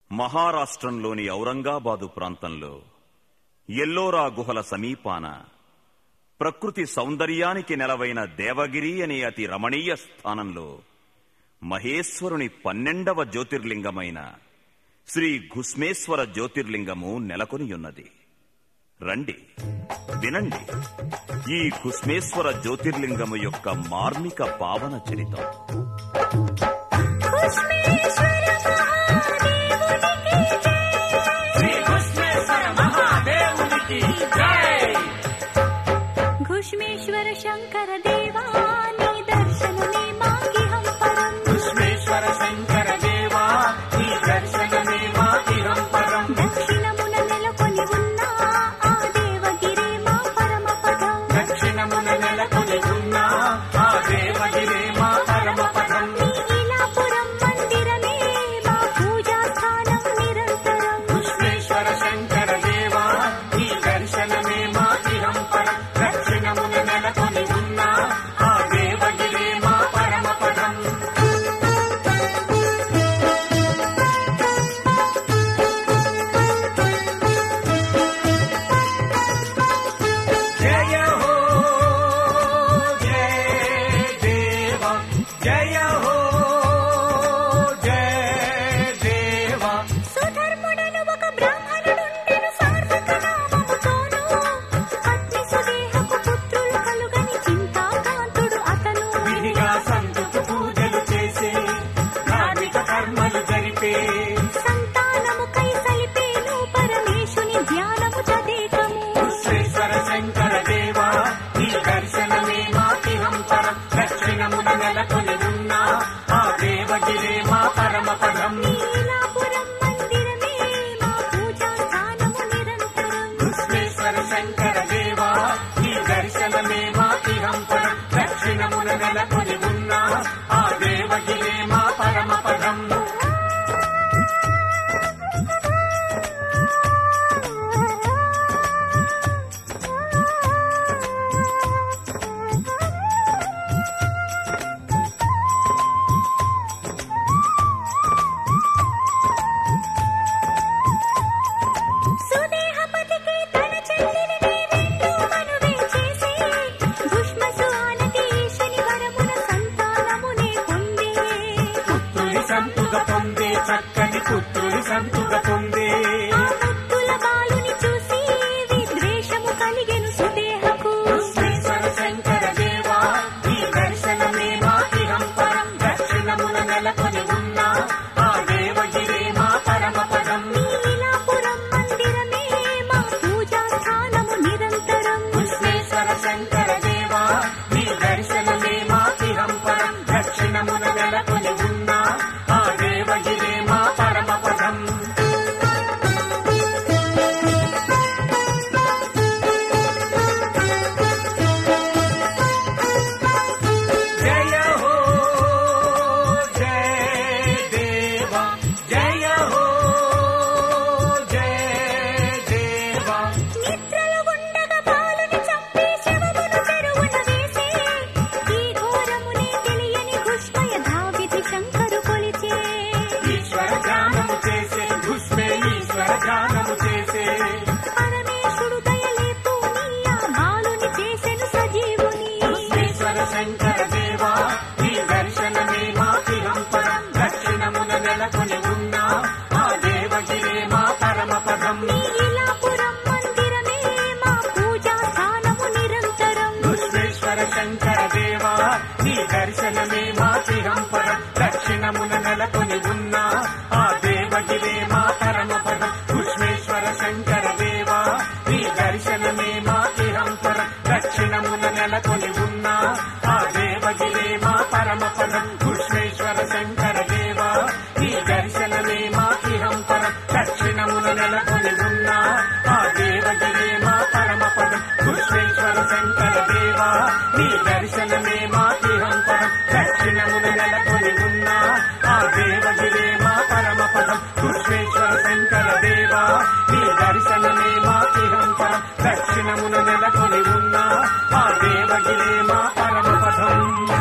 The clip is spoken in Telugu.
మహారాష్ట్రంలోని ఔరంగాబాదు ప్రాంతంలో ఎల్లోరా గుహల సమీపాన ప్రకృతి సౌందర్యానికి నెలవైన దేవగిరి అనే అతి రమణీయ స్థానంలో మహేశ్వరుని పన్నెండవ జ్యోతిర్లింగమైన శ్రీ ఘుస్మేశ్వర జ్యోతిర్లింగము నెలకొనియున్నది రండి వినండి ఈ ఘుస్మేశ్వర జ్యోతిర్లింగము యొక్క మార్మిక పావన చరితం శ్రీ కృష్ణేశ్వర మహాదేవునికి జై घुष्मेश्वर शङ्कर देवा नी दर्शनमे मागिहं परम् కృష్ణేశ్వర శంకర దేవా నీ దర్శనమే మాకిరం పరం దక్షిణమున నెలకొని ఉన్న ఆ దేవగిరే మా పరమపదం దక్షిణమున నెలకొని ఉన్న ఆ దేవగిరే మా పరమ పదం నీ ఇలాపురం మందిరమే మా పూజా స్థానం నిరంతరం కృష్ణేశ్వర శంకర దేవా నీ దర్శనమే మాకిరం పరం దక్షిణమున నెలకొని ఉన్న ఆ దేవగిరే మా పరమ పదం జయ హో జయ దేవా జయ హో జయ దేవా సుధర్ముడను ఒక బ్రాహ్మణుడుండెను సార్థక నామముతోను అగ్ని సుదేహపు పుత్రులు కలుగని చింతాకాంతుడు అతను విధిగా సంతుకు పూజలు చేసే ధార్మిక కర్మలు జరిపే సంతానముకై సలిపేను పరమేశుని ధ్యానము తదేకము విశ్వేశ్వర శంకర దేవా నీ దర్శనమే మాకిహం పరం దక్షిణమున నెలకొని ఉన్న ఆ దేవగిరే మా పరమ పదం నీలాపురం మందిరమే మా పూజా స్థానము నిరంతరం విశ్వేశ్వర శంకర దేవా నీ దర్శనమే మాకిహం పరం దక్షిణమున నెలకొని ఉన్న ఆ దేవగిరే మా పరమ పదం సుదేహపతికి తన చెల్లిని రెండు మనువే చేసి భుష్మసు ఆనతి శని వరమున సంతానమునే పొందే పుత్రుని సంతుగ పొందే చక్కని పుత్రుని సంతుగ పొందే ఆ ముత్తుల బాలుని చూసి విద్వేషము కలిగెను సుదేహకు విశ్వేశ్వర శంకర దేవా ఈ దర్శనమే మాకిహం పరం దక్షిణమున నెలకొని ఉన్న ఆ దేవగిరే మా పరమ పదం నీలాపురం మందిరమే మా పూజా స్థానము నిరంతరం విశ్వేశ్వర శంకర దేవా నీ దర్శనమే మాకిహం పరం దక్షిణమున నెలకొని ఉన్న ఆ దేవగిరే మా పరమ పదం జయ హో జయ దేవా జయ హో జయ దేవా నిద్రలు ఉండగా బాలుని చంపి శవమును చెరువున వేసే ఈ ఘోరమునే తెలియని ఘుష్మయ ధావిధి శంకరు కొలిచే ఈశ్వర ధ్యానము చేసే ఘుష్మే ఈశ్వర ధ్యానము చేసే పరమేశుడు దయలేపు నీ ఆ బాలుని చేసెను సజీవుని ఈశ్వర శంకర దేవా ఈ దర్శనమే మాకిహం పరం దక్షిణమున నెలకొని ఉన్న ఆ దేవగిరే మా పరమ పదం నీలాపురం మందిరమే మా పూజా స్థానము నిరంతరం విశ్వేశ్వర శంకర దేవా నీ దర్శనమే మాకిహం పరం దక్షిణమున నెలకొని ఉన్న ఆ దేవగిరే మా పరమ పదం విశ్వేశ్వర శంకర దేవా నీ దర్శనమే మాకిహం పరం దక్షిణమున నెలకొని ఉన్న ఆ దేవగిరే మా పరమ పదం విశ్వేశ్వర శంకర దేవా నీ దర్శనమే మాకిహం పరం దక్షిణమున నెలకొని ఉన్న ఆ దేవగిరే మా పరమ పదం విశ్వేశ్వర శంకర దేవా నీ దర్శనమే మాకిహం పరం దక్షిణమున నెలకొని ఉన్న ఆ దేవగిరే మా పరమ పదం విశ్వేశ్వర శంకర దేవా నీ దర్శనమే మాకిహం పరం దక్షిణమున నెలకొని ఉన్న ఆ దేవగిరే మా పరమ పదం